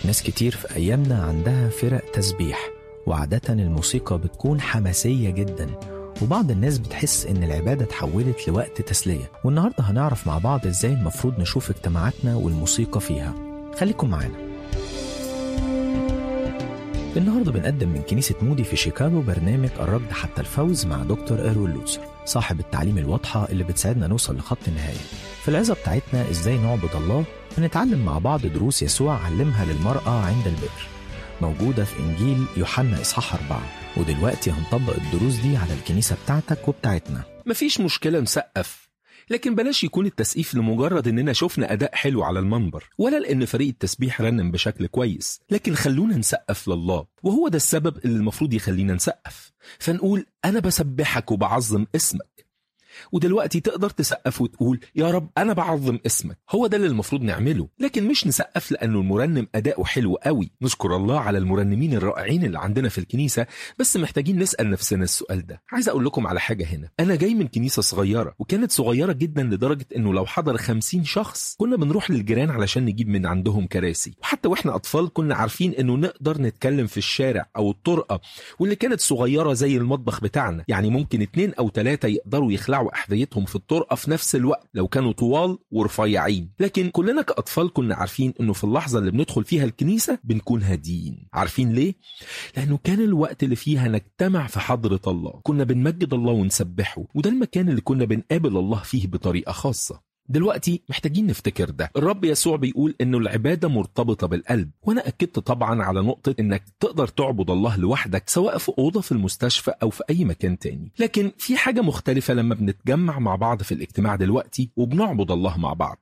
ناس كتير في أيامنا عندها فرق تسبيح وعادة الموسيقى بتكون حماسية جدا وبعض الناس بتحس إن العبادة اتحولت لوقت تسلية والنهاردة هنعرف مع بعض إزاي المفروض نشوف اجتماعاتنا والموسيقى فيها خليكم معانا النهارده بنقدم من كنيسة مودي في شيكاغو برنامج الركض حتى الفوز مع دكتور إيروين لوتسر صاحب التعليم الواضحة اللي بتساعدنا نوصل لخط النهاية في العظة بتاعتنا إزاي نعبد الله بنتعلم مع بعض دروس يسوع علمها للمرأة عند البئر موجودة في إنجيل يوحنا إصحاح أربعة ودلوقتي هنطبق الدروس دي على الكنيسة بتاعتك وبتاعتنا مفيش مشكلة نسقف لكن بلاش يكون التسقيف لمجرد اننا شفنا اداء حلو على المنبر ولا لان فريق التسبيح رنم بشكل كويس لكن خلونا نسقف لله وهو ده السبب اللي المفروض يخلينا نسقف فنقول انا بسبحك وبعظم اسمك ودلوقتي تقدر تسقف وتقول يا رب انا بعظم اسمك هو ده اللي المفروض نعمله لكن مش نسقف لانه المرنم اداؤه حلو قوي نشكر الله على المرنمين الرائعين اللي عندنا في الكنيسه بس محتاجين نسال نفسنا السؤال ده عايز اقول لكم على حاجه هنا انا جاي من كنيسه صغيره وكانت صغيره جدا لدرجه انه لو حضر 50 شخص كنا بنروح للجيران علشان نجيب من عندهم كراسي وحتى واحنا اطفال كنا عارفين انه نقدر نتكلم في الشارع او الطرقه واللي كانت صغيره زي المطبخ بتاعنا يعني ممكن اتنين او تلاتة يقدروا يخلعوا احذيتهم في الطرقه في نفس الوقت لو كانوا طوال ورفيعين لكن كلنا كاطفال كنا عارفين انه في اللحظه اللي بندخل فيها الكنيسه بنكون هاديين عارفين ليه لانه كان الوقت اللي فيها نجتمع في حضره الله كنا بنمجد الله ونسبحه وده المكان اللي كنا بنقابل الله فيه بطريقه خاصه دلوقتي محتاجين نفتكر ده الرب يسوع بيقول انه العباده مرتبطه بالقلب وانا اكدت طبعا على نقطه انك تقدر تعبد الله لوحدك سواء في اوضه في المستشفى او في اي مكان تاني لكن في حاجه مختلفه لما بنتجمع مع بعض في الاجتماع دلوقتي وبنعبد الله مع بعض